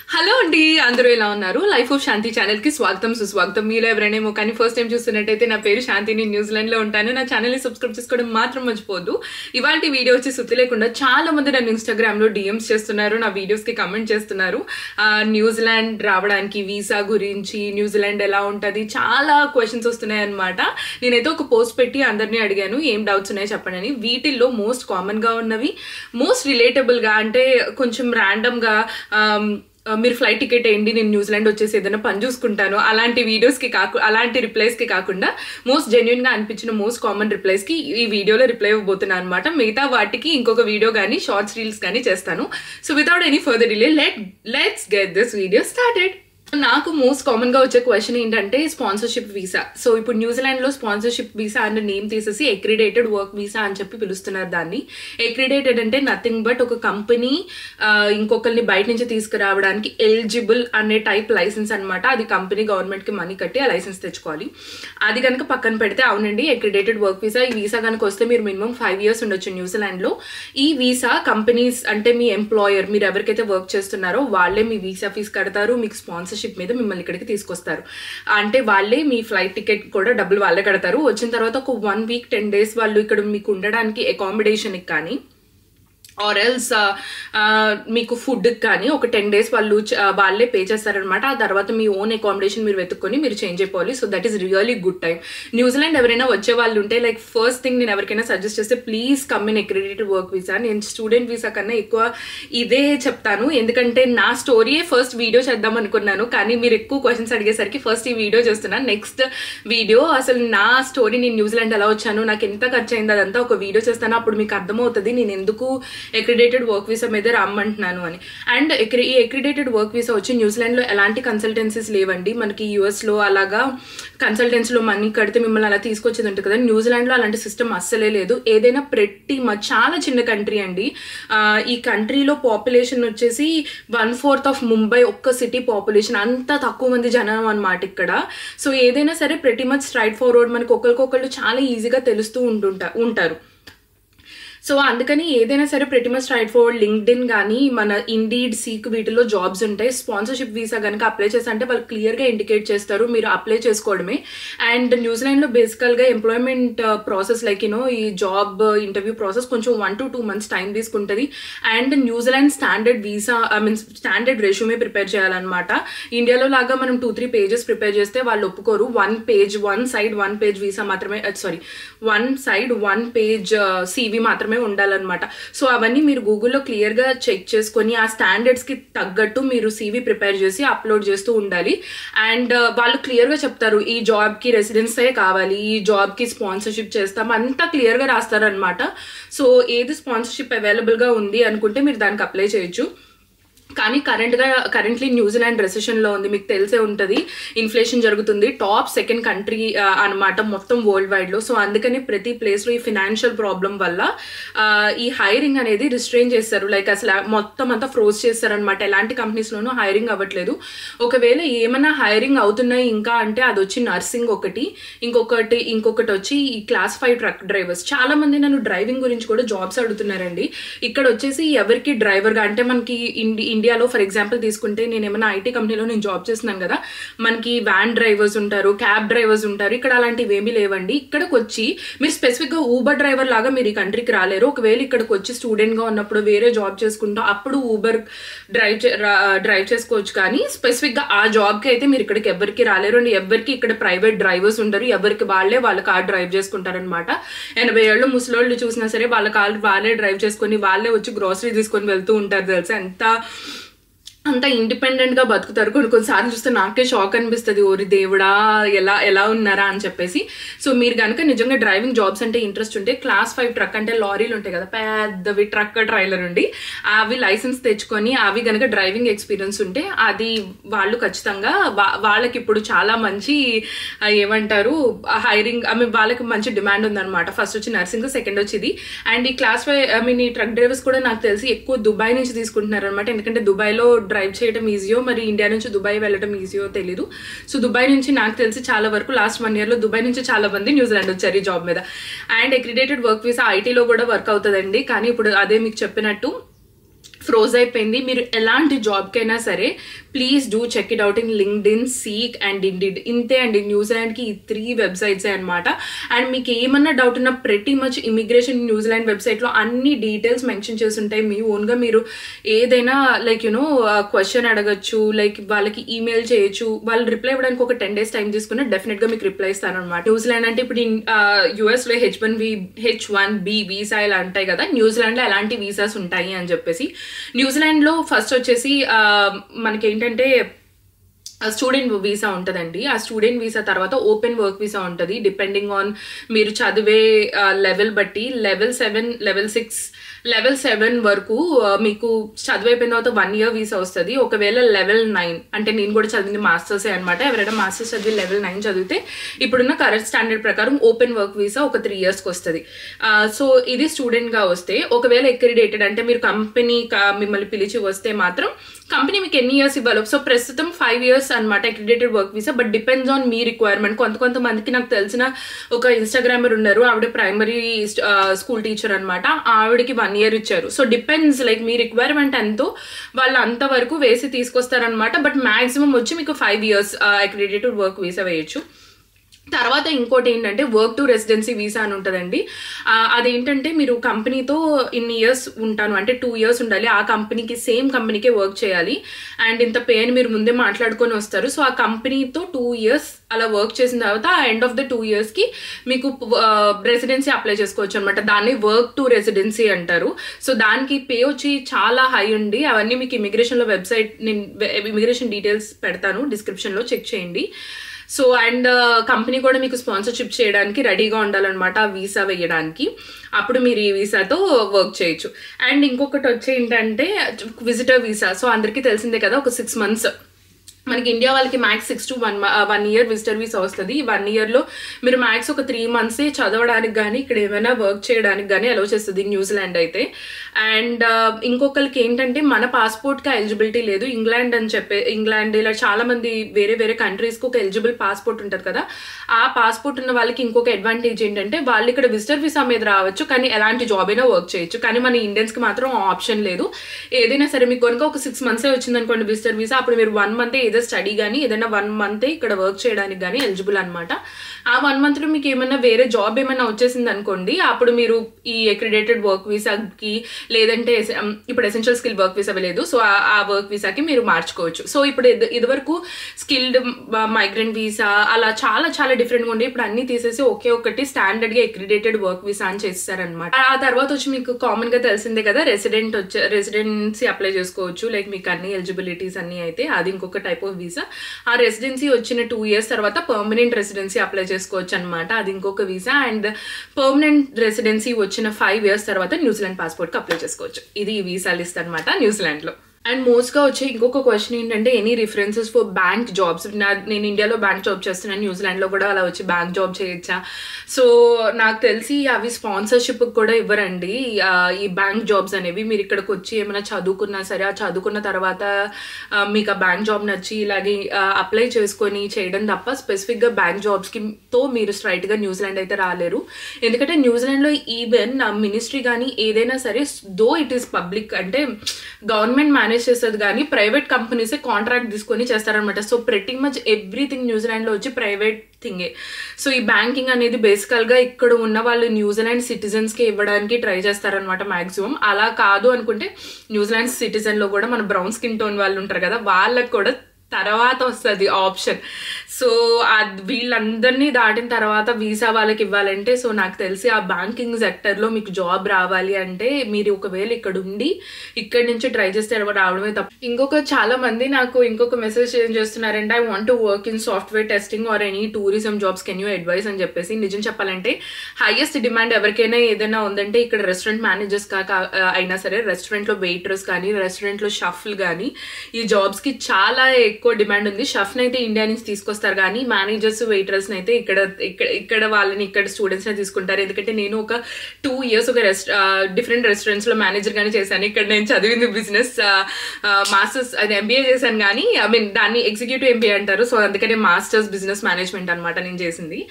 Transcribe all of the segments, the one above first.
hello అండి అందరూ ఎలా ఉన్నారు లైఫ్ ఆఫ్ శాంతి ఛానల్ కి స్వాగతం సుస్వాగతం మీరు ఎవరైనా కానీ ఫస్ట్ టైం చూస్తున్నట్టయితే నా పేరు శాంతి నేను న్యూజిలాండ్ లో ఉంటాను నా ఛానల్ ని సబ్స్క్రైబ్ చేసుకోవడం మాత్రం మర్చిపోద్దు ఇవాళ వీడియో వచ్చి సుత్తి లేకుండా చాలా మంది నన్ను ఇన్స్టాగ్రామ్ లో డిఎమ్స్ చేస్తున్నారు నా వీడియోస్ కి కమెంట్ చేస్తున్నారు ఆ, న్యూజిలాండ్ రావడానికి వీసా గురించి న్యూజిలాండ్ ఎలా ఉంటది చాలా క్వశ్చన్స్ వస్తున్నాయి అనమాట నేనైతే ఒక పోస్ట్ పెట్టి అందరినీ అడిగాను ఏం డౌట్స్ ఉన్నాయో చెప్పండి అని వీటిల్లో మోస్ట్ కామన్ గా ఉన్నవి మోస్ట్ రిలేటబుల్ గా అంటే కొంచెం ర్యాండమ్ గా ఆమ్, ఆ, మీరు ఫ్లైట్ టికెట్ వేయండి నేను న్యూజిలాండ్ వచ్చేసి ఏదైనా పని చూసుకుంటాను అలాంటి వీడియోస్కి కాకు అలాంటి రిప్లైస్కి కాకుండా మోస్ట్ జెన్యున్గా అనిపించిన మోస్ట్ కామన్ రిప్లైస్కి ఈ వీడియోలో రిప్లై ఇవ్వబోతున్నాను అనమాట మిగతా వాటికి ఇంకొక వీడియో కానీ షార్ట్స్ రీల్స్ కానీ చేస్తాను so without any further delay let let's get this video started నాకు మోస్ట్ కామన్ గా వచ్చే క్వశ్చన్ ఏంటంటే స్పాన్సర్షిప్ వీసా సో ఇప్పుడు న్యూజిలాండ్ లో స్పాన్సర్షిప్ వీసా అనే నేమ్ తీసేసి ఎక్రిడేటెడ్ వర్క్ వీసా అని చెప్పి పిలుస్తున్నారు దాన్ని ఎక్రిడేటెడ్ అంటే నథింగ్ బట్ ఒక కంపెనీ ఇంకొకరిని బయట నుంచి తీసుకురావడానికి ఎలిజిబుల్ అనే టైప్ లైసెన్స్ అన్నమాట అది కంపెనీ గవర్నమెంట్ కి మనీ కట్టి ఆ లైసెన్స్ తెచ్చుకోవాలి అది కనుక పక్కన పెడితే అవునండి ఎక్రిడేటెడ్ వర్క్ వీసా ఈ వీసా కనుక వస్తే మీరు మినిమం ఫైవ్ ఇయర్స్ ఉండొచ్చు న్యూజిలాండ్ లో ఈ వీసా కంపెనీస్ అంటే మీ ఎంప్లాయర్ మీరు ఎవరికైతే వర్క్ చేస్తున్నారో వాళ్ళే మీ వీసా ఫీజు కడతారు మీకు స్పాన్సర్షిప్ మీద మిమ్మల్ని ఇక్కడికి తీసుకొస్తారు అంటే వాళ్ళే మీ ఫ్లైట్ టికెట్ కూడా డబ్బులు వాళ్ళే కడతారు వచ్చిన తర్వాత ఒక వన్ వీక్ టెన్ డేస్ వాళ్ళు ఇక్కడ మీకు ఉండడానికి అకామిడేషన్కి కానీ ఆర్ ఎల్స్ మీకు ఫుడ్కి కానీ ఒక టెన్ డేస్ వాళ్ళు చ- ఆ, వాళ్ళే పే చేస్తారనమాట ఆ తర్వాత మీ ఓన్ అకామిడేషన్ మీరు వెతుక్కొని మీరు చేంజ్ అయిపోవాలి so that is really good time న్యూజిలాండ్ ఎవరైనా వచ్చే వాళ్ళు ఉంటే లైక్ ఫస్ట్ థింగ్ నేను ఎవరికైనా సజెస్ట్ చేస్తే please come in accredited work visa నేను స్టూడెంట్ వీసా కన్నా ఎక్కువ ఇదే చెప్తాను ఎందుకంటే నా స్టోరీయే ఫస్ట్ వీడియో చేద్దాం అనుకున్నాను కానీ మీరు ఎక్కువ క్వశ్చన్స్ అడిగేసరికి ఫస్ట్ ఈ వీడియో చేస్తున్నాను నెక్స్ట్ వీడియో అసలు నా స్టోరీ నేను న్యూజిలాండ్ ఎలా వచ్చాను నాకు ఎంత ఖర్చు అయింది అదంతా ఒక వీడియో చేస్తాను అప్పుడు మీకు అర్థమవుతుంది నేను ఎందుకు ఎక్రిడేటెడ్ వర్క్ వీసా మీద రమ్మంటున్నాను అని అండ్ ఈ ఎక్రిడేటెడ్ వర్క్ వీసా వచ్చి న్యూజిలాండ్లో ఎలాంటి కన్సల్టెన్సీస్ లేవండి మనకి యూఎస్లో అలాగా కన్సల్టెన్సీలో మనీ కడితే మిమ్మల్ని అలా తీసుకొచ్చేది ఉంటుంది కదా న్యూజిలాండ్లో అలాంటి సిస్టమ్ అస్సలే లేదు ఏదైనా ప్రతి మచ్ చాలా చిన్న కంట్రీ అండి ఆ, ఈ కంట్రీలో పాపులేషన్ వచ్చేసి వన్ ఫోర్త్ ఆఫ్ ముంబై ఒక్క సిటీ పాపులేషన్ అంత తక్కువ మంది జనం అనమాట ఇక్కడ సో ఏదైనా సరే ప్రతి మచ్ స్ట్రైట్ ఫార్వర్డ్ మనకి ఒకరికొకళ్ళు చాలా ఈజీగా తెలుస్తూ ఉంటుంటా ఉంటారు సో అందుకని ఏదైనా సరే ప్రతి much straightforward LinkedIn కానీ మన ఇండీడ్ సీక్ వీటిలో జాబ్స్ ఉంటాయి స్పాన్సర్షిప్ వీసా కనుక అప్లై చేస్తే అంటే వాళ్ళు క్లియర్గా ఇండికేట్ చేస్తారు మీరు అప్లై చేసుకోవడమే అండ్ న్యూజిలాండ్లో బేసికల్గా ఎంప్లాయ్మెంట్ ప్రాసెస్ లైక్ యూనో ఈ జాబ్ ఇంటర్వ్యూ ప్రాసెస్ కొంచెం one to two months time తీసుకుంటుంది and New Zealand standard visa I mean standard resume prepare చేయాలన్నమాట ఇండియాలో లాగా మనం టూ త్రీ పేజెస్ ప్రిపేర్ చేస్తే వాళ్ళు ఒప్పుకోరు one page one side one page visa మాత్రమే sorry one side one page CV మాత్రమే ఉండాలన్నమాట సో అవన్నీ మీరు గూగుల్లో క్లియర్గా చెక్ చేసుకొని ఆ స్టాండర్డ్స్కి తగ్గట్టు మీరు సీవీ ప్రిపేర్ చేసి అప్లోడ్ చేస్తూ ఉండాలి అండ్ వాళ్ళు క్లియర్గా చెప్తారు ఈ జాబ్కి రెసిడెన్సే కావాలి ఈ జాబ్కి స్పాన్సర్షిప్ చేస్తాం అంతా క్లియర్గా రాస్తారనమాట సో ఏది స్పాన్సర్షిప్ అవైలబుల్గా ఉంది అనుకుంటే మీరు దానికి అప్లై చేయొచ్చు కానీ కరెంట్గా కరెంట్లీ న్యూజిలాండ్ రెసెషన్లో ఉంది మీకు తెలిసే ఉంటుంది ఇన్ఫ్లేషన్ జరుగుతుంది టాప్ సెకండ్ కంట్రీ అనమాట మొత్తం వరల్డ్ వైడ్లో సో అందుకని ప్రతి ప్లేస్లో ఈ ఫినాన్షియల్ ప్రాబ్లం వల్ల ఆ, ఈ హైరింగ్ అనేది రిస్ట్రెయిన్ చేస్తారు లైక్ అసలు మొత్తం అంతా ఫ్రోజ్ చేస్తారనమాట ఎలాంటి కంపెనీస్లోనూ హైరింగ్ అవ్వట్లేదు ఒకవేళ ఏమైనా హైరింగ్ అవుతున్నాయి ఇంకా అంటే అది వచ్చి నర్సింగ్ ఒకటి ఇంకొకటి ఇంకొకటి వచ్చి ఈ క్లాస్ ఫైవ్ ట్రక్ డ్రైవర్స్ చాలా మంది నన్ను డ్రైవింగ్ గురించి కూడా జాబ్స్ అడుగుతున్నారండి ఇక్కడ వచ్చేసి ఎవరికి డ్రైవర్గా అంటే మనకి ఇండి ఇండియాలో ఫర్ ఎగ్జాంపుల్ తీసుకుంటే నేను ఏమైనా ఐటీ కంపెనీలో నేను జాబ్ చేస్తున్నాను కదా మనకి వ్యాన్ డ్రైవర్స్ ఉంటారు క్యాబ్ డ్రైవర్స్ ఉంటారు ఇక్కడ అలాంటివి ఏమీ లేవండి ఇక్కడికి వచ్చి మీరు స్పెసిఫిక్గా ఊబర్ డ్రైవర్ లాగా మీరు ఈ కంట్రీకి రాలేరు ఒకవేళ ఇక్కడికి వచ్చి స్టూడెంట్గా ఉన్నప్పుడు వేరే జాబ్ చేసుకుంటూ అప్పుడు ఊబర్ డ్రైవ్ చే- రా- డ్రైవ్ చేసుకోవచ్చు కానీ స్పెసిఫిక్గా ఆ జాబ్కి అయితే మీరు ఇక్కడికి ఎవరికి రాలేరు అండ్ ఎవరికి ఇక్కడ ప్రైవేట్ డ్రైవర్స్ ఉంటారు ఎవరికి వాళ్ళే వాళ్ళ కార్ డ్రైవ్ చేసుకుంటారనమాట ఎనభై ఏళ్ళు ముసలోళ్ళు చూసినా సరే వాళ్ళ కార్ వాళ్ళే డ్రైవ్ చేసుకొని వాళ్ళే వచ్చి గ్రోసరీ తీసుకొని వెళ్తూ ఉంటారు తెలుసా ఎంత అంత ఇండిపెండెంట్ గా బతుకుతారు కొన్ని కొన్నిసార్లు చూస్తే నాకే షాక్ అనిపిస్తుంది ఓరి దేవుడా ఎలా ఎలా ఉన్నారా అని చెప్పేసి సో మీరు కనుక నిజంగా డ్రైవింగ్ జాబ్స్ అంటే ఇంట్రెస్ట్ ఉంటే క్లాస్ ఫైవ్ ట్రక్ అంటే లారీలు ఉంటాయి కదా పెద్దవి ట్రక్ ట్రైలర్ ఉండి అవి లైసెన్స్ తెచ్చుకొని అవి కనుక డ్రైవింగ్ ఎక్స్పీరియన్స్ ఉంటే అది వాళ్ళు ఖచ్చితంగా వా- వాళ్ళకి ఇప్పుడు చాలా మంచి ఆ, ఏమంటారు హైరింగ్ ఐ మీన్ వాళ్ళకి మంచి డిమాండ్ ఉందన్నమాట ఫస్ట్ వచ్చి నర్సింగ్ సెకండ్ వచ్చి ఇది అండ్ ఈ క్లాస్ ఫైవ్ ఐ మీన్ ఈ ట్రక్ డ్రైవర్స్ కూడా నాకు తెలిసి ఎక్కువ దుబాయ్ నుంచి తీసుకుంటున్నారు అనమాట ఎందుకంటే దుబాయ్లో డ్రైవ్ చేయడం ఈజీయో మరి ఇండియా నుంచి దుబాయ్ వెళ్ళడం ఈజీయో తెలీదు సో దుబాయ్ నుంచి నాకు తెలిసి చాలా వరకు లాస్ట్ వన్ ఇయర్లో దుబాయ్ నుంచి చాలా మంది న్యూజిలాండ్ వచ్చారు ఈ జాబ్ మీద అండ్ అక్రిడేటెడ్ వర్క్ వీసా ఐటీలో కూడా వర్క్ అవుతుందండి కానీ ఇప్పుడు అదే మీకు చెప్పినట్టు ఫ్రోజ్ అయిపోయింది మీరు ఎలాంటి జాబ్కైనా సరే please do check it out in LinkedIn Seek and Indeed ఇంతే అండి న్యూజిలాండ్కి ఈ త్రీ వెబ్సైట్స్ అనమాట అండ్ మీకు ఏమన్నా డౌట్ ఉన్నా ప్రతి మచ్ ఇమిగ్రేషన్ న్యూజిలాండ్ వెబ్సైట్లో అన్ని డీటెయిల్స్ మెన్షన్ చేసి ఉంటాయి మీ ఓన్గా మీరు ఏదైనా లైక్ యునో క్వశ్చన్ అడగచ్చు లైక్ వాళ్ళకి ఈమెయిల్ చేయొచ్చు వాళ్ళు రిప్లై ఇవ్వడానికి ఒక టెన్ డేస్ టైం తీసుకుని డెఫినెట్గా మీకు రిప్లై ఇస్తాను అనమాట న్యూజిలాండ్ అంటే ఇప్పుడు యుఎస్లో H one V H one B visa ఇలా ఉంటాయి కదా న్యూజిలాండ్లో ఎలాంటి వీసాస్ ఉంటాయి అని చెప్పేసి న్యూజిలాండ్లో ఫస్ట్ వచ్చేసి ఆ, మనకి ఏంటంటే స్టూడెంట్ వీసా ఉంటుందండి ఆ స్టూడెంట్ వీసా తర్వాత ఓపెన్ వర్క్ వీసా ఉంటుంది డిపెండింగ్ ఆన్ మీరు చదివే లెవెల్ బట్టి level seven level six level seven వరకు ఆ, మీకు చదివైపోయిన తర్వాత వన్ ఇయర్ వీసా వస్తుంది ఒకవేళ లెవెల్ నైన్ అంటే నేను కూడా చదివింది మాస్టర్సే అనమాట ఎవరైనా మాస్టర్స్ చదివి లెవెల్ నైన్ చదివితే ఇప్పుడున్న కరెక్ట్ స్టాండర్డ్ ప్రకారం ఓపెన్ వర్క్ వీసా ఒక త్రీ ఇయర్స్కి వస్తుంది సో ఇది స్టూడెంట్గా వస్తే ఒకవేళ ఎక్రిడేటెడ్ అంటే మీరు కంపెనీ మిమ్మల్ని పిలిచి వస్తే మాత్రం కంపెనీ మీకు ఎన్ని ఇయర్స్ ఇవ్వాలి సో ప్రస్తుతం ఫైవ్ ఇయర్స్ అనమాట accredited work visa but depends on మీ రిక్వైర్మెంట్ కొంత కొంతమందికి నాకు తెలిసిన ఒక ఇన్స్టాగ్రామర్ ఉన్నారు ఆవిడ ప్రైమరీ స్కూల్ టీచర్ అనమాట ఆవిడకి వన్ ఇయర్ ఇచ్చారు సో డిపెండ్స్ లైక్ మీ రిక్వైర్మెంట్ ఎంతో వాళ్ళు అంతవరకు వేసి తీసుకొస్తారనమాట బట్ మాక్సిమం వచ్చి మీకు five years accredited work visa వేయచ్చు తర్వాత ఇంకోటి ఏంటంటే వర్క్ టు రెసిడెన్సీ వీసా అని ఉంటుందండి ఆ, అదేంటంటే మీరు కంపెనీతో ఇన్ని ఇయర్స్ ఉంటాను అంటే టూ ఇయర్స్ ఉండాలి ఆ కంపెనీకి సేమ్ కంపెనీకే వర్క్ చేయాలి అండ్ ఇంత పే అని మీరు ముందే మాట్లాడుకొని వస్తారు సో ఆ కంపెనీతో టూ ఇయర్స్ అలా వర్క్ చేసిన తర్వాత ఆ ఎండ్ ఆఫ్ ద టూ ఇయర్స్కి మీకు రెసిడెన్సీ అప్లై చేసుకోవచ్చు అనమాట దాన్ని వర్క్ టు రెసిడెన్సీ అంటారు సో దానికి పే వచ్చి చాలా హై ఉంది అవన్నీ మీకు ఇమిగ్రేషన్లో వెబ్సైట్ నేను ఇమిగ్రేషన్ డీటెయిల్స్ పెడతాను డిస్క్రిప్షన్లో చెక్ చేయండి సో అండ్ కంపెనీ కూడా మీకు స్పాన్సర్షిప్ చేయడానికి రెడీగా ఉండాలన్నమాట ఆ వీసా వేయడానికి అప్పుడు మీరు ఈ వీసాతో వర్క్ చేయొచ్చు అండ్ ఇంకొకటి వచ్చి ఏంటంటే విజిటర్ వీసా సో అందరికీ తెలిసిందే కదా ఒక సిక్స్ మంత్స్ మనకి ఇండియా వాళ్ళకి max six to one one year visitor visa వస్తుంది ఈ వన్ ఇయర్లో మీరు మ్యాక్స్ ఒక త్రీ మంత్సే చదవడానికి కానీ ఇక్కడ ఏమైనా వర్క్ చేయడానికి కానీ అలౌ చేస్తుంది న్యూజిలాండ్ అయితే అండ్ ఇంకొకరికి ఏంటంటే మన పాస్పోర్ట్కి ఎలిజిబిలిటీ లేదు ఇంగ్లాండ్ అని చెప్పే ఇంగ్లాండ్ ఇలా చాలా మంది వేరే వేరే కంట్రీస్కి ఒక ఎలిజిబుల్ పాస్పోర్ట్ ఉంటుంది కదా ఆ పాస్పోర్ట్ ఉన్న వాళ్ళకి ఇంకొక అడ్వాంటేజ్ ఏంటంటే వాళ్ళు ఇక్కడ విజిటర్ వీసా మీద రావచ్చు కానీ ఎలాంటి జాబ్ అయినా వర్క్ చేయొచ్చు కానీ మన ఇండియన్స్కి మాత్రం ఆప్షన్ లేదు ఏదైనా సరే మీకు కనుక ఒక సిక్స్ మంత్సే వచ్చింది అనుకోండి విజిటర్ వీసా అప్పుడు మీరు వన్ మంత్ ఏదో స్టడీ కానీ ఏదైనా వన్ మంతే ఇక్కడ వర్క్ చేయడానికి కానీ ఎలిజిబుల్ అనమాట ఆ వన్ మంత్లో మీకు ఏమైనా వేరే జాబ్ ఏమైనా వచ్చేసింది అనుకోండి అప్పుడు మీరు ఈ అక్రిడేటెడ్ వర్క్ వీసాకి లేదంటే ఎస్- ఉమ్, ఇప్పుడు ఎసెన్షియల్ స్కిల్ వర్క్ వీసా లేదు సో ఆ- ఆ వర్క్ వీసాకి మీరు మార్చుకోవచ్చు సో ఇప్పుడు ఇది- ఇదివరకు స్కిల్డ్ మైగ్రెంట్ వీసా అలా చాలా చాలా డిఫరెంట్గా ఉండే ఇప్పుడు అన్ని తీసేసి ఒకే ఒకటి స్టాండర్డ్ గా అక్రిడేటెడ్ వర్క్ వీసా అని చేస్తారనమాట ఆ తర్వాత వచ్చి మీకు కామన్ గా తెలిసిందే కదా రెసిడెంట్ వచ్చే రెసిడెన్సీ అప్లై చేసుకోవచ్చు లైక్ మీకు అన్ని ఎలిజిబిలిటీస్ అన్ని అయితే అది ఇంకొక టైప్ ఆఫ్ వీసా ఆ రెసిడెన్సీ వచ్చిన టూ ఇయర్స్ తర్వాత పర్మనెంట్ రెసిడెన్సీ అప్లై చేసుకోవచ్చు అనమాట అది ఇంకొక వీసా అండ్ పర్మనెంట్ రెసిడెన్సీ వచ్చిన ఫైవ్ ఇయర్స్ తర్వాత న్యూజిలాండ్ పాస్పోర్ట్కి అప్లై చేసుకోవచ్చు ఇది ఈ వీసా లిస్ట్ అనమాట న్యూజిలాండ్లో అండ్ మోస్ట్గా వచ్చే ఇంకొక క్వశ్చన్ ఏంటంటే any references for bank jobs నా నేను ఇండియాలో బ్యాంక్ జాబ్ చేస్తున్నాను న్యూజిలాండ్లో కూడా అలా వచ్చి బ్యాంక్ జాబ్ చేయొచ్చా సో నాకు తెలిసి అవి స్పాన్సర్షిప్ కూడా ఇవ్వరండి ఆ, ఈ బ్యాంక్ జాబ్స్ అనేవి మీరు ఇక్కడికి వచ్చి ఏమైనా చదువుకున్నా సరే ఆ చదువుకున్న తర్వాత ఆ, మీకు ఆ బ్యాంక్ జాబ్ నచ్చి ఇలాగే అప్లై చేసుకొని చేయడం తప్ప స్పెసిఫిక్గా బ్యాంక్ జాబ్స్కి తో మీరు స్ట్రైట్గా న్యూజిలాండ్ అయితే రాలేరు ఎందుకంటే న్యూజిలాండ్లో ఈవెన్ మినిస్ట్రీ కానీ ఏదైనా సరే దో ఇట్ ఈస్ పబ్లిక్ అంటే గవర్నమెంట్ మేనేజ్ చేస్తుంది కానీ ప్రైవేట్ కంపెనీసే కాంట్రాక్ట్ తీసుకొని చేస్తారనమాట సో ప్రతి మచ్ ఎవ్రీథింగ్ న్యూజిలాండ్లో వచ్చి ప్రైవేట్ థింగే సో ఈ బ్యాంకింగ్ అనేది బేసికల్గా ఇక్కడ ఉన్న వాళ్ళు న్యూజిలాండ్ సిటిజన్స్కి ఇవ్వడానికి ట్రై చేస్తారనమాట మాక్సిమం అలా కాదు అనుకుంటే న్యూజిలాండ్ సిటిజన్లో కూడా మన బ్రౌన్ స్కిన్ టోన్ వాళ్ళు ఉంటారు కదా వాళ్ళకి కూడా తర్వాత వస్తుంది ఆప్షన్ సో అది వీళ్ళందరినీ దాటిన తర్వాత వీసా వాళ్ళకి ఇవ్వాలంటే సో నాకు తెలిసి ఆ బ్యాంకింగ్ సెక్టర్లో మీకు జాబ్ రావాలి అంటే మీరు ఒకవేళ ఇక్కడ ఉండి ఇక్కడి నుంచి ట్రై చేస్తే రావడమే తప్ప ఇంకొక చాలా మంది నాకు ఇంకొక మెసేజ్ ఏం చేస్తున్నారంటే I want to work in software testing or any tourism jobs can you advise అని చెప్పేసి నిజం చెప్పాలంటే హైయెస్ట్ డిమాండ్ ఎవరికైనా ఏదైనా ఉందంటే ఇక్కడ రెస్టారెంట్ మేనేజర్స్ కాక అయినా సరే రెస్టారెంట్లో వెయిటర్స్ కానీ రెస్టారెంట్లో షఫ్ల్ కానీ ఈ జాబ్స్కి చాలా ఎక్కువ డిమాండ్ ఉంది షెఫ్ని అయితే ఇండియా నుంచి తీసుకొస్తారు కానీ మేనేజర్స్ వెయిటర్స్ని అయితే ఇక్కడ ఇక్కడ ఇక్కడ వాళ్ళని ఇక్కడ స్టూడెంట్స్ని తీసుకుంటారు ఎందుకంటే నేను ఒక టూ ఇయర్స్ ఒక రెస్ట్ డిఫరెంట్ రెస్టారెంట్స్లో మేనేజర్గానే చేశాను ఇక్కడ నేను చదివింది బిజినెస్ మాస్టర్స్ అది ఎంబీఏ చేశాను కానీ ఐ మీన్ దాన్ని ఎగ్జిక్యూటివ్ ఎంబీఏ అంటారు సో అందుకనే మాస్టర్స్ బిజినెస్ మేనేజ్మెంట్ అనమాట నేను చేసింది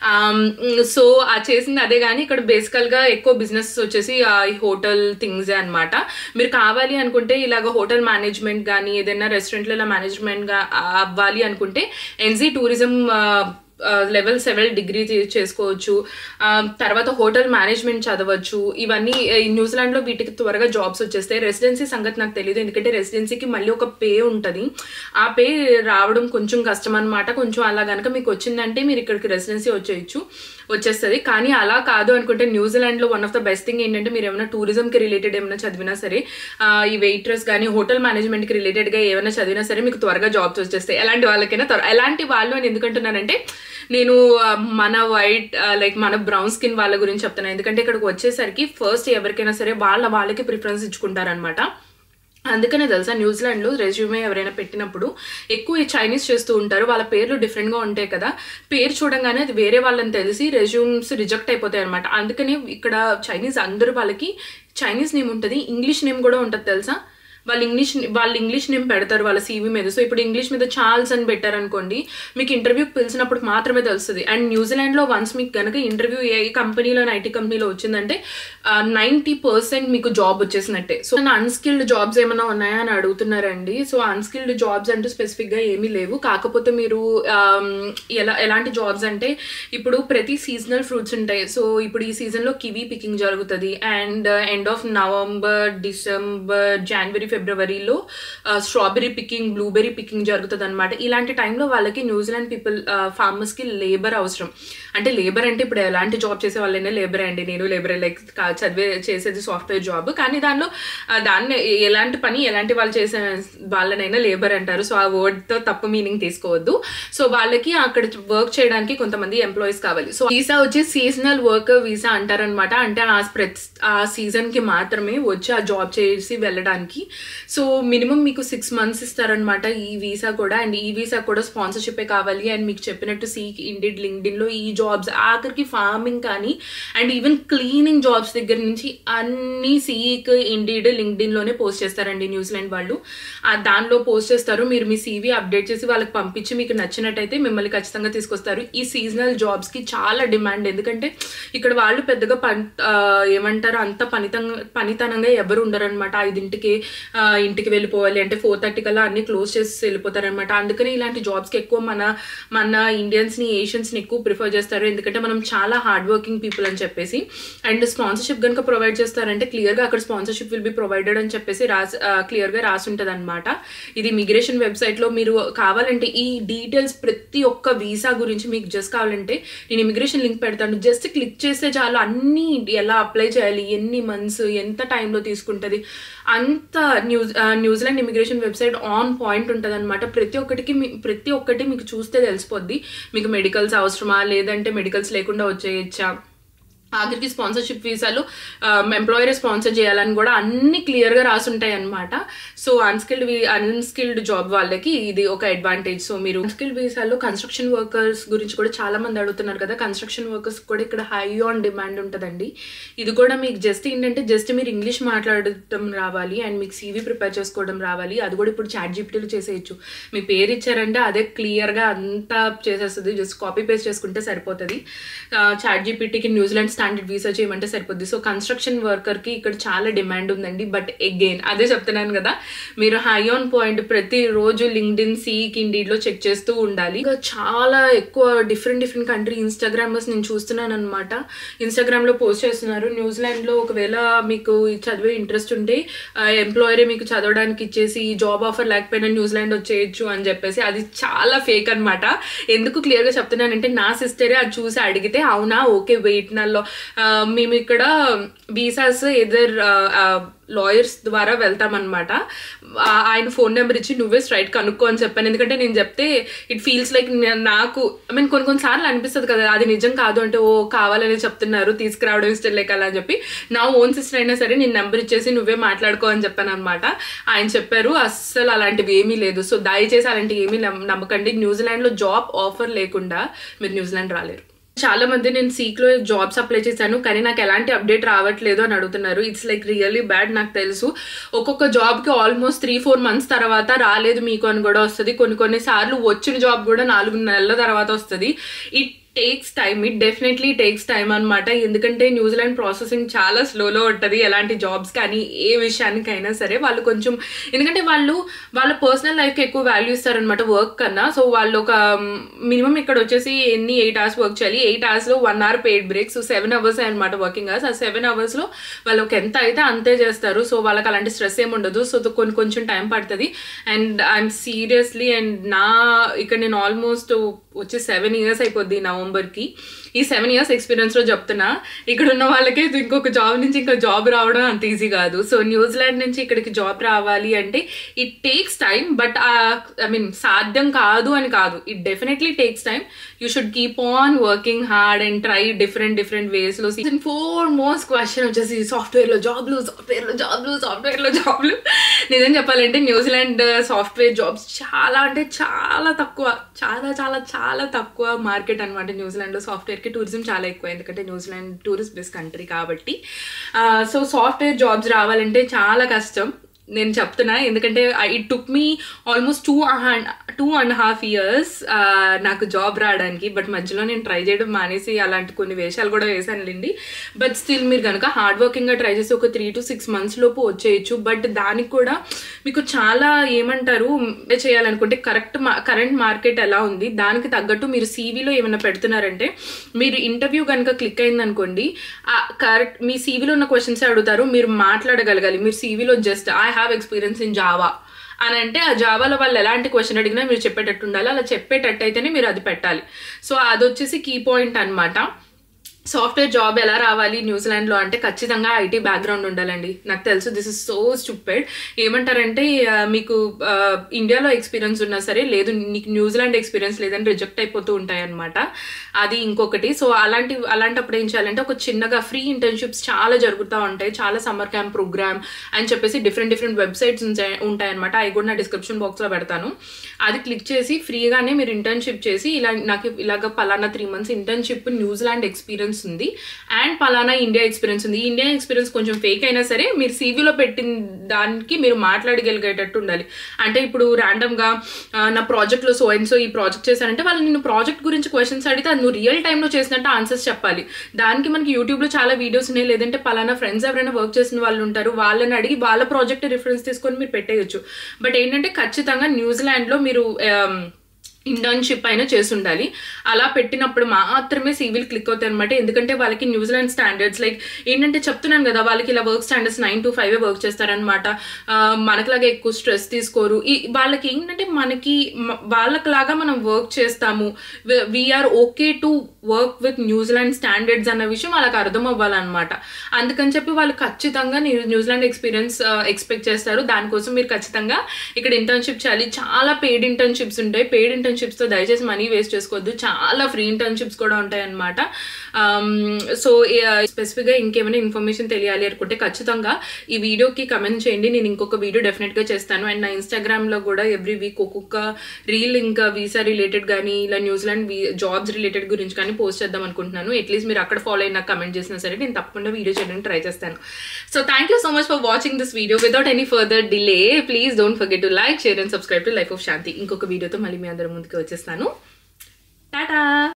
సో ఆ చేసింది అదే కానీ ఇక్కడ బేసికల్గా ఎక్కువ బిజినెస్ వచ్చేసి ఆ, ఈ హోటల్ థింగ్స్ అనమాట మీరు కావాలి అనుకుంటే ఇలాగ హోటల్ మేనేజ్మెంట్ కానీ ఏదైనా రెస్టారెంట్లో ఇలా మేనేజ్మెంట్ గా అవ్వాలి అనుకుంటే ఎన్జీ టూరిజం లెవెల్ సెవెల్ డిగ్రీ చేసుకోవచ్చు ఆ, తర్వాత హోటల్ మేనేజ్మెంట్ చదవచ్చు ఇవన్నీ ఆ, ఈ న్యూజిలాండ్లో వీటికి త్వరగా జాబ్స్ వచ్చేస్తాయి రెసిడెన్సీ సంగతి నాకు తెలియదు ఎందుకంటే రెసిడెన్సీకి మళ్ళీ ఒక పే ఉంటుంది ఆ పే రావడం కొంచెం కష్టం అనమాట కొంచెం అలా కనుక మీకు వచ్చిందంటే మీరు ఇక్కడికి రెసిడెన్సీ వచ్చేయచ్చు వచ్చేస్తుంది కానీ అలా కాదు అనుకుంటే న్యూజిలాండ్లో one of the best thing ఏంటంటే మీరు ఏమైనా టూరిజంకి రిలేటెడ్ ఏమైనా చదివినా సరే ఆ, ఈ వెయిట్రస్ కానీ హోటల్ మేనేజ్మెంట్కి రిలేటెడ్గా ఏమైనా చదివినా సరే మీకు త్వరగా జాబ్స్ వచ్చేస్తాయి ఎలాంటి వాళ్ళకైనా త్వర ఎలాంటి వాళ్ళు అని ఎందుకంటున్నానంటే నేను ఆ, మన వైట్ లైక్ మన బ్రౌన్ స్కిన్ వాళ్ళ గురించి చెప్తాను ఎందుకంటే ఇక్కడికి వచ్చేసరికి ఫస్ట్ ఎవరికైనా సరే వాళ్ళ వాళ్ళకి ప్రిఫరెన్స్ ఇచ్చుకుంటారనమాట అందుకనే తెలుసా న్యూజిలాండ్లో రెజ్యూమే ఎవరైనా పెట్టినప్పుడు ఎక్కువ ఈ చైనీస్ చేస్తూ ఉంటారు వాళ్ళ పేర్లు డిఫరెంట్గా ఉంటాయి కదా పేరు చూడంగానే అది వేరే వాళ్ళని తెలిసి రెజ్యూమ్స్ రిజెక్ట్ అయిపోతాయి అనమాట అందుకనే ఇక్కడ చైనీస్ అందరూ వాళ్ళకి చైనీస్ నేమ్ ఉంటుంది ఇంగ్లీష్ నేమ్ కూడా ఉంటుంది తెలుసా వాళ్ళు ఇంగ్లీష్ వాళ్ళు ఇంగ్లీష్ నేమ్ పెడతారు వాళ్ళ సీవీ మీద సో ఇప్పుడు ఇంగ్లీష్ మీద చార్ల్స్ అని పెట్టారనుకోండి మీకు ఇంటర్వ్యూకి పిలిచినప్పుడు మాత్రమే తెలుస్తుంది అండ్ న్యూజిలాండ్లో వన్స్ మీకు కనుక ఇంటర్వ్యూ ఏ కంపెనీలో ఐటీ కంపెనీలో వచ్చిందంటే నైంటీ పర్సెంట్ మీకు జాబ్ వచ్చేసినట్టే సో అన్స్కిల్డ్ జాబ్స్ ఏమైనా ఉన్నాయా అని అడుగుతున్నారండి సో అన్స్కిల్డ్ జాబ్స్ అంటూ స్పెసిఫిక్గా ఏమీ లేవు కాకపోతే మీరు ఆమ్, ఎలా ఎలాంటి జాబ్స్ అంటే ఇప్పుడు ప్రతి సీజనల్ ఫ్రూట్స్ ఉంటాయి సో ఇప్పుడు ఈ సీజన్లో కివీ పికింగ్ జరుగుతుంది and end of November December జనవరి ఫిబ్రవరిలో స్ట్రాబెరీ పికింగ్ బ్లూబెరీ పికింగ్ జరుగుతుంది అనమాట ఇలాంటి టైంలో వాళ్ళకి న్యూజిలాండ్ పీపుల్ ఫార్మర్స్కి లేబర్ అవసరం అంటే లేబర్ అంటే ఇప్పుడు ఎలాంటి జాబ్ చేసే వాళ్ళైనా లేబర్ అండి నేను లేబర్ లైక్ చదివే చేసేది సాఫ్ట్వేర్ జాబ్ కానీ దానిలో ఆ, దాన్ని ఎలాంటి పని ఎలాంటి వాళ్ళు చేసే వాళ్ళనైనా లేబర్ అంటారు సో ఆ వర్డ్తో తప్పు మీనింగ్ తీసుకోవద్దు సో వాళ్ళకి అక్కడ వర్క్ చేయడానికి కొంతమంది ఎంప్లాయీస్ కావాలి సో వీసా వచ్చి సీజనల్ వర్క్ వీసా అంటారనమాట అంటే ఆ ప్రతి ఆ సీజన్కి మాత్రమే వచ్చి ఆ జాబ్ చేసి వెళ్ళడానికి సో మినిమం మీకు సిక్స్ మంత్స్ ఇస్తారనమాట ఈ వీసా కూడా అండ్ ఈ వీసా కూడా స్పాన్సర్షిప్ కావాలి అండ్ మీకు చెప్పినట్టు సీక్ ఇండిడ్ లింక్డిన్లో ఈ జాబ్స్ ఆఖరికి ఫార్మింగ్ కానీ అండ్ ఈవెన్ క్లీనింగ్ జాబ్స్ దగ్గర నుంచి అన్ని సీక్ ఇండిడ్ లింక్డిన్లోనే పోస్ట్ చేస్తారండి న్యూజిలాండ్ వాళ్ళు ఆ దానిలో పోస్ట్ చేస్తారు మీరు మీ సీవీ అప్డేట్ చేసి వాళ్ళకి పంపించి మీకు నచ్చినట్టయితే మిమ్మల్ని ఖచ్చితంగా తీసుకొస్తారు ఈ సీజనల్ జాబ్స్కి చాలా డిమాండ్ ఎందుకంటే ఇక్కడ వాళ్ళు పెద్దగా పని ఆ, ఏమంటారు అంత పనితంగా పనితనంగా ఎవరు ఉండరనమాట ఐదింటికి ఆ, ఇంటికి వెళ్ళిపోవాలి అంటే ఫోర్ థర్టీ కల్లా అన్ని క్లోజ్ చేసి వెళ్ళిపోతారనమాట అందుకని ఇలాంటి జాబ్స్కి ఎక్కువ మన మన ఇండియన్స్ని ఏషియన్స్ని ఎక్కువ ప్రిఫర్ చేస్తారు ఎందుకంటే మనం చాలా హార్డ్ వర్కింగ్ పీపుల్ అని చెప్పేసి అండ్ స్పాన్సర్షిప్ కనుక ప్రొవైడ్ చేస్తారంటే క్లియర్గా అక్కడ స్పాన్సర్షిప్ విల్ బి ప్రొవైడెడ్ అని చెప్పేసి రాసి క్లియర్గా రాసి ఉంటుంది అనమాట ఇది మిగ్రేషన్ వెబ్సైట్లో మీరు కావాలంటే ఈ డీటెయిల్స్ ప్రతి ఒక్క వీసా గురించి మీకు జస్ట్ కావాలంటే నేను ఇమిగ్రేషన్ లింక్ పెడతాను జస్ట్ క్లిక్ చేస్తే చాలు అన్నీ ఎలా అప్లై చేయాలి ఎన్ని మంత్స్ ఎంత టైంలో తీసుకుంటుంది అంత న్యూస్ ఆ, New Zealand immigration website on point ఉంటుంది అనమాట ప్రతి ఒక్కటికి మీ- ప్రతి ఒక్కటి మీకు చూస్తే తెలిసిపోద్ది మీకు మెడికల్స్ అవసరమా లేదంటే మెడికల్స్ లేకుండా వచ్చేయచ్చా ఆఖరికి స్పాన్సర్షిప్ వీసాలు ఎంప్లాయర్ స్పాన్సర్ చేయాలని కూడా అన్ని క్లియర్గా రాసుంటాయి అనమాట సో అన్స్కిల్డ్ అన్స్కిల్డ్ జాబ్ వాళ్ళకి ఇది ఒక అడ్వాంటేజ్ సో మీరు అన్స్కిల్డ్ వీసాలో కన్స్ట్రక్షన్ వర్కర్స్ గురించి కూడా చాలా మంది అడుగుతున్నారు కదా కన్స్ట్రక్షన్ వర్కర్స్ కూడా ఇక్కడ హై ఆన్ డిమాండ్ ఉంటుందండి ఇది కూడా మీకు జస్ట్ ఏంటంటే జస్ట్ మీరు ఇంగ్లీష్ మాట్లాడటం రావాలి అండ్ మీకు సీవీ ప్రిపేర్ చేసుకోవడం రావాలి అది కూడా ఇప్పుడు చాట్ జీపీటీలో చేసేయచ్చు మీ పేరు ఇచ్చారంటే అదే క్లియర్గా అంతా చేసేస్తుంది జస్ట్ కాపీ పేస్ట్ చేసుకుంటే సరిపోతుంది చాట్ జీపీటీకి న్యూజిలాండ్ స్టాండర్డ్ వీసా చేయమంటే సరిపోద్ది సో కన్స్ట్రక్షన్ వర్కర్కి ఇక్కడ చాలా డిమాండ్ ఉందండి బట్ అగైన్ అదే చెప్తున్నాను కదా మీరు హై ఆన్ పాయింట్ ప్రతిరోజు లింక్డ్ఇన్ సీక్ ఇండీడ్లో చెక్ చేస్తూ ఉండాలి ఇంకా చాలా ఎక్కువ డిఫరెంట్ డిఫరెంట్ కంట్రీ ఇన్స్టాగ్రామర్స్ నేను చూస్తున్నాను అనమాట ఇన్స్టాగ్రామ్లో పోస్ట్ చేస్తున్నారు న్యూజిలాండ్లో ఒకవేళ మీకు ఈ చదివే ఇంట్రెస్ట్ ఉంటే ఎంప్లాయరే మీకు చదవడానికి ఇచ్చేసి జాబ్ ఆఫర్ లేకపోయినా న్యూజిలాండ్ వచ్చేయచ్చు అని చెప్పేసి అది చాలా ఫేక్ అనమాట ఎందుకు క్లియర్గా చెప్తున్నానంటే నా సిస్టరే అది చూసి అడిగితే అవునా ఓకే వెయిట్ నాలో మేము ఇక్కడ వీసాస్ ఎదర్ లాయర్స్ ద్వారా వెళ్తామన్నమాట ఆ- ఆయన ఫోన్ నెంబర్ ఇచ్చి నువ్వే స్ట్రైట్ కనుక్కో అని చెప్పాను ఎందుకంటే నేను చెప్తే ఇట్ ఫీల్స్ లైక్ నాకు ఐ మీన్ కొన్ని కొన్నిసార్లు అనిపిస్తుంది కదా అది నిజం కాదు అంటే ఓ కావాలని చెప్తున్నారు తీసుకురావడం ఇష్టం లేక అలా అని చెప్పి నా ఓన్ సిస్టర్ అయినా సరే నేను నెంబర్ ఇచ్చేసి నువ్వే మాట్లాడుకో అని చెప్పాను అనమాట ఆయన చెప్పారు అస్సలు అలాంటివి ఏమీ లేదు సో దయచేసి అలాంటివి ఏమీ నమ్మ- నమ్మకండి న్యూజిలాండ్లో జాబ్ ఆఫర్ లేకుండా మీరు న్యూజిలాండ్ రాలేరు చాలా మంది నేను సీక్ లో జాబ్స్ అప్లై చేశాను కానీ నాకు ఎలాంటి అప్డేట్ రావట్లేదు అని అడుగుతున్నారు ఇట్స్ లైక్ రియల్లీ బ్యాడ్ నాకు తెలుసు ఒక్కొక్క జాబ్ కి ఆల్మోస్ట్ త్రీ ఫోర్ మంత్స్ తర్వాత రాలేదు మీకు అని కూడా వస్తుంది కొన్ని కొన్ని సార్లు వచ్చిన జాబ్ కూడా నాలుగు నెలల తర్వాత వస్తుంది it takes time it definitely takes time అనమాట ఎందుకంటే న్యూజిలాండ్ ప్రాసెసింగ్ చాలా స్లోలో ఉంటుంది ఎలాంటి జాబ్స్ కానీ ఏ విషయానికైనా సరే వాళ్ళు కొంచెం ఎందుకంటే వాళ్ళు వాళ్ళ పర్సనల్ లైఫ్కి ఎక్కువ వాల్యూ ఇస్తారనమాట వర్క్ కన్నా సో వాళ్ళు ఒక మినిమం ఇక్కడ వచ్చేసి ఎన్ని ఎయిట్ అవర్స్ వర్క్ చేయాలి ఎయిట్ అవర్స్లో one hour paid breaks seven hours అనమాట వర్కింగ్ అవర్స్ ఆ సెవెన్ అవర్స్లో వాళ్ళకి ఎంత అయితే అంతే చేస్తారు సో వాళ్ళకి అలాంటి స్ట్రెస్ ఏమి ఉండదు సో కొన్ని కొంచెం టైం పడుతుంది అండ్ ఐఎమ్ సీరియస్లీ అండ్ నా ఇక్కడ నేను ఆల్మోస్ట్ వచ్చి సెవెన్ ఇయర్స్ అయిపోద్ది నవంబర్కి ఈ సెవెన్ ఇయర్స్ ఎక్స్పీరియన్స్లో చెప్తున్నా ఇక్కడ ఉన్న వాళ్ళకే ఇంకొక జాబ్ నుంచి ఇంకా జాబ్ రావడం అంత ఈజీ కాదు సో న్యూజిలాండ్ నుంచి ఇక్కడికి జాబ్ రావాలి అంటే it takes time but I mean సాధ్యం కాదు అని కాదు it definitely takes time you should keep on working hard and try different different వేస్లో సీజన్ ఫోర్ మోస్ట్ క్వశ్చన్ వచ్చేసి సాఫ్ట్వేర్లో జాబ్లు సాఫ్ట్వేర్లో జాబ్లు సాఫ్ట్వేర్లో జాబ్లు నిజం చెప్పాలంటే న్యూజిలాండ్ సాఫ్ట్వేర్ జాబ్స్ చాలా అంటే చాలా తక్కువ చాలా చాలా చాలా తక్కువ మార్కెట్ అనమాట న్యూజిలాండ్లో సాఫ్ట్వేర్కి టూరిజం చాలా ఎక్కువ ఎందుకంటే న్యూజిలాండ్ టూరిస్ట్ బేస్ కంట్రీ కాబట్టి సో సాఫ్ట్వేర్ జాబ్స్ రావాలంటే చాలా కష్టం నేను చెప్తున్నా ఎందుకంటే it took me almost two two and half years నాకు జాబ్ రావడానికి బట్ మధ్యలో నేను ట్రై చేయడం మానేసి అలాంటి కొన్ని వేషాలు కూడా వేసానులేండి బట్ స్టిల్ మీరు కనుక హార్డ్ వర్కింగ్గా ట్రై చేసి ఒక త్రీ టు సిక్స్ మంత్స్ లోపు వచ్చేయచ్చు బట్ దానికి కూడా మీకు చాలా ఏమంటారు ఏ చేయాలనుకుంటే కరెక్ట్ మా కరెంట్ మార్కెట్ ఎలా ఉంది దానికి తగ్గట్టు మీరు సీవీలో ఏమైనా పెడుతున్నారంటే మీరు ఇంటర్వ్యూ కనుక క్లిక్ అయిందనుకోండి కరెక్ట్ మీ సీవీలో ఉన్న క్వశ్చన్స్ అడుగుతారు మీరు మాట్లాడగలగాలి మీరు సీవీలో just I have experience in Java అని అంటే ఆ జావాలో వాళ్ళు ఎలాంటి క్వశ్చన్ అడిగినా మీరు చెప్పేటట్టు ఉండాలి అలా చెప్పేటట్టు అయితేనే మీరు అది పెట్టాలి సో అది వచ్చేసి కీ పాయింట్ అన్నమాట సాఫ్ట్వేర్ జాబ్ ఎలా రావాలి న్యూజిలాండ్లో అంటే ఖచ్చితంగా ఐటీ బ్యాక్గ్రౌండ్ ఉండాలండి నాకు తెలుసు దిస్ ఇస్ సో స్టూపెడ్ ఏమంటారంటే ఆ, మీకు ఆ, ఇండియాలో ఎక్స్పీరియన్స్ ఉన్నా సరే లేదు నీకు న్యూజిలాండ్ ఎక్స్పీరియన్స్ లేదని రిజెక్ట్ అయిపోతూ ఉంటాయి అనమాట అది ఇంకొకటి సో అలాంటి అలాంటప్పుడు ఏం చేయాలంటే ఒక చిన్నగా ఫ్రీ ఇంటర్న్షిప్స్ చాలా జరుగుతూ ఉంటాయి చాలా సమ్మర్ క్యాంప్ ప్రోగ్రామ్ అని చెప్పేసి డిఫరెంట్ డిఫరెంట్ వెబ్సైట్స్ ఉంటాయి అనమాట అవి కూడా నా డిస్క్రిప్షన్ బాక్స్లో పెడతాను అది క్లిక్ చేసి ఫ్రీగానే మీరు ఇంటర్న్షిప్ చేసి ఇలా నాకు ఇలాగ పలానా three months internship New Zealand experience ఉంది అండ్ పలానా ఇండియా ఎక్స్పీరియన్స్ ఉంది ఇండియా ఎక్స్పీరియన్స్ కొంచెం ఫేక్ అయినా సరే మీరు సీవీలో పెట్టిన దానికి మీరు మాట్లాడగలిగేటట్టు ఉండాలి అంటే ఇప్పుడు ర్యాండమ్గా నా ప్రాజెక్ట్లో సో అండ్ సో ఈ ప్రాజెక్ట్ చేశానంటే వాళ్ళు నిన్ను ప్రాజెక్ట్ గురించి క్వశ్చన్స్ అడిగితే అది నువ్వు రియల్ టైంలో చేసినట్టు ఆన్సర్స్ చెప్పాలి దానికి మనకి యూట్యూబ్లో చాలా వీడియోస్ ఉన్నాయి లేదంటే పలానా ఫ్రెండ్స్ ఎవరైనా వర్క్ చేసిన వాళ్ళు ఉంటారు వాళ్ళని అడిగి వాళ్ళ ప్రాజెక్ట్ రిఫరెన్స్ తీసుకొని మీరు పెట్టేయచ్చు బట్ ఏంటంటే ఖచ్చితంగా న్యూజిలాండ్లో మీరు ఆమ్, ఇంటర్న్షిప్ అయినా చేసి ఉండాలి అలా పెట్టినప్పుడు మాత్రమే సివిల్ క్లిక్ అవుతాయి అనమాట ఎందుకంటే వాళ్ళకి న్యూజిలాండ్ స్టాండర్డ్స్ లైక్ ఏంటంటే చెప్తున్నాను కదా వాళ్ళకి ఇలా work standards nine to five work చేస్తారనమాట మనకులాగా ఎక్కువ స్ట్రెస్ తీసుకోరు ఈ వాళ్ళకి ఏంటంటే మనకి మ- వాళ్ళకిలాగా మనం వర్క్ చేస్తాము we are okay to work with New Zealand standards అన్న విషయం వాళ్ళకి అర్థం అవ్వాలన్నమాట అందుకని చెప్పి వాళ్ళు ఖచ్చితంగా న్యూ- న్యూజిలాండ్ ఎక్స్పీరియన్స్ ఎక్స్పెక్ట్ చేస్తారు దానికోసం మీరు ఖచ్చితంగా ఇక్కడ ఇంటర్న్షిప్ చేయాలి చాలా పెయిడ్ ఇంటర్న్షిప్స్ ఉంటాయి పెయిడ్ ఇంటర్న్షిప్స్తో దయచేసి మనీ వేస్ట్ చేసుకోవద్దు చాలా ఫ్రీ ఇంటర్న్షిప్స్ కూడా ఉంటాయి అనమాట సో స్పెసిఫిక్గా ఇంకేమైనా ఇన్ఫర్మేషన్ తెలియాలి అనుకుంటే ఖచ్చితంగా ఈ వీడియోకి కమెంట్ చేయండి నేను ఇంకొక వీడియో డెఫినెట్గా చేస్తాను అండ్ నా ఇన్స్టాగ్రామ్లో కూడా ఎవ్రీ వీక్ ఒక్కొక్క రీల్ ఇంకా వీసా రిలేటెడ్ కానీ ఇలా న్యూజిలాండ్ జాబ్స్ రిలేటెడ్ గురించి కానీ పోస్ట్ చేద్దాం అనుకుంటున్నాను అట్లీస్ట్ మీరు అక్కడ ఫాలో అయినా కమెంట్ చేసినా సరే నేను తప్పకుండా వీడియో చేయడానికి ట్రై చేస్తాను so thank you so much for watching this video without any further delay please don't forget to like share and subscribe to life of Shanti ఇంకొక వీడియోతో మళ్ళీ మీ అందరి ముందుకు వచ్చేస్తాను టాటా